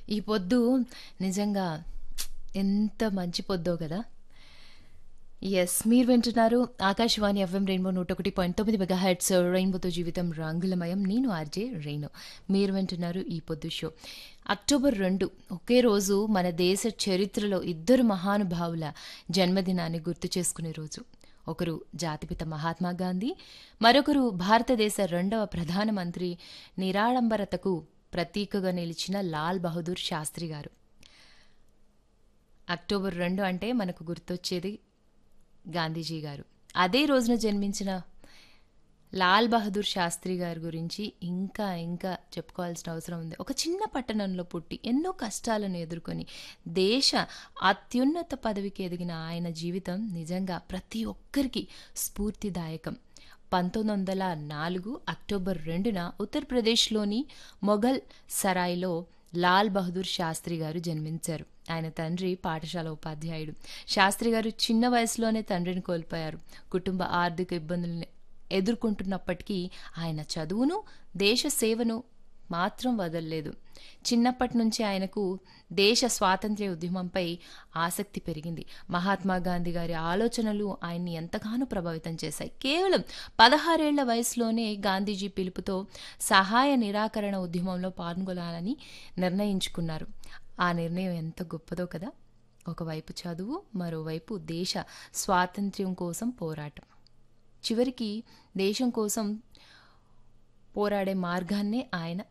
ఈ పొద్దు నిజంగా ఎంత మంచి పొద్దో కదా ఎస్ మీరు వింటున్నారు ఆకాశవాణి ఎఫ్ఎం రెయిన్బో నూట ఒకటి పాయింట్ తొమ్మిది మెగా హెడ్స్ రెయిన్బోతో జీవితం రంగులమయం నేను ఆర్జే రెయినో మీరు వింటున్నారు ఈ పొద్దు షో అక్టోబర్ రెండు ఒకే రోజు మన దేశ చరిత్రలో ఇద్దరు మహానుభావుల జన్మదినాన్ని గుర్తు చేసుకునే రోజు ఒకరు జాతిపిత మహాత్మా గాంధీ మరొకరు భారతదేశ రెండవ ప్రధానమంత్రి నిరాడంబరతకు ప్రతీకగా నిలిచిన లాల్ బహదూర్ శాస్త్రి గారు అక్టోబర్ రెండు అంటే మనకు గుర్తొచ్చేది గాంధీజీ గారు అదే రోజున జన్మించిన లాల్ బహదూర్ శాస్త్రి గారి గురించి ఇంకా ఇంకా చెప్పుకోవాల్సిన అవసరం ఉంది ఒక చిన్న పట్టణంలో పుట్టి ఎన్నో కష్టాలను ఎదుర్కొని దేశ అత్యున్నత పదవికి ఎదిగిన ఆయన జీవితం నిజంగా ప్రతి ఒక్కరికి స్ఫూర్తిదాయకం పంతొమ్మిది వందల నాలుగు అక్టోబర్ రెండున ఉత్తరప్రదేశ్లోని మొఘల్ సరాయ్లో లాల్ బహదూర్ శాస్త్రి గారు జన్మించారు ఆయన తండ్రి పాఠశాల ఉపాధ్యాయుడు శాస్త్రి గారు చిన్న వయసులోనే తండ్రిని కోల్పోయారు కుటుంబ ఆర్థిక ఇబ్బందులను ఎదుర్కొంటున్నప్పటికీ ఆయన చదువును దేశ సేవను మాత్రం వదలలేదు చిన్నప్పటి నుంచి ఆయనకు దేశ స్వాతంత్ర్య ఉద్యమంపై ఆసక్తి పెరిగింది మహాత్మా గాంధీ గారి ఆలోచనలు ఆయన్ని ఎంతగానో ప్రభావితం చేశాయి కేవలం పదహారేళ్ల వయసులోనే గాంధీజీ పిలుపుతో సహాయ నిరాకరణ ఉద్యమంలో పాల్గొనాలని నిర్ణయించుకున్నారు ఆ నిర్ణయం ఎంత గొప్పదో కదా ఒకవైపు చదువు మరోవైపు దేశ స్వాతంత్ర్యం కోసం పోరాటం చివరికి దేశం కోసం పోరాడే మార్గాన్నే ఆయన